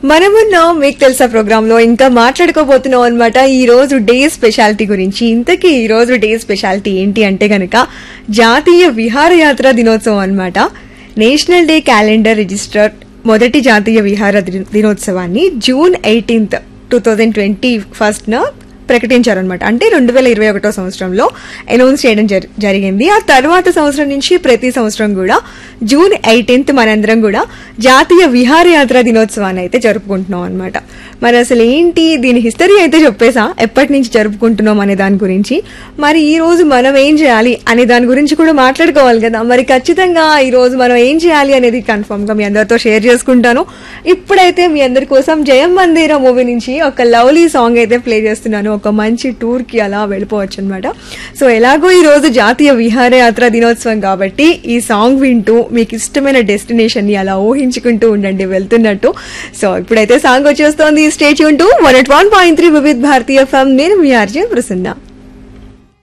మనమున్నాం మీకు తెలుసా ప్రోగ్రామ్ లో ఇంకా మాట్లాడుకోబోతున్నాం అనమాట ఈ రోజు డే స్పెషాలిటీ గురించి ఇంతకీ ఈ రోజు డే స్పెషాలిటీ ఏంటి అంటే గనక జాతీయ విహారయాత్ర దినోత్సవం అన్నమాట నేషనల్ డే క్యాలెండర్ రిజిస్టర్ మొదటి జాతీయ విహార దిన- దినోత్సవాన్ని June eighteenth two thousand twenty first న ప్రకటించారనమాట అంటే రెండు వేల ఇరవై ఒకటో సంవత్సరంలో అనౌన్స్ చేయడం జరి- జరిగింది ఆ తర్వాత సంవత్సరం నుంచి ప్రతి సంవత్సరం కూడా జూన్ ఎయిటీన్త్ మనందరం కూడా జాతీయ విహారయాత్ర దినోత్సవాన్ని అయితే జరుపుకుంటున్నాం అనమాట మరి అసలు ఏంటి దీని హిస్టరీ అయితే చెప్పేసా ఎప్పటి నుంచి జరుపుకుంటున్నాం అనే దాని గురించి మరి ఈ రోజు మనం ఏం చేయాలి అనే దాని గురించి కూడా మాట్లాడుకోవాలి కదా మరి ఖచ్చితంగా ఈ రోజు మనం ఏం చేయాలి అనేది కన్ఫర్మ్ గా మీ అందరితో షేర్ చేసుకుంటాను ఇప్పుడైతే మీ అందరి కోసం జయం మందిర మూవీ నుంచి ఒక లవ్లీ సాంగ్ అయితే ప్లే చేస్తున్నాను ఒక మంచి టూర్ కి అలా వెళ్ళిపోవచ్చు అనమాట సో ఎలాగో ఈ రోజు జాతీయ విహారయాత్ర దినోత్సవం కాబట్టి ఈ సాంగ్ వింటూ మీకు ఇష్టమైన డెస్టినేషన్ ని అలా ఊహించుకుంటూ ఉండండి వెళ్తున్నట్టు సో ఇప్పుడైతే సాంగ్ వచ్చేస్తోంది స్టేట్ యూన్ to one at one point three Vividh Bharati ఫమ్ నేను మీ ఆర్జే ప్రసన్న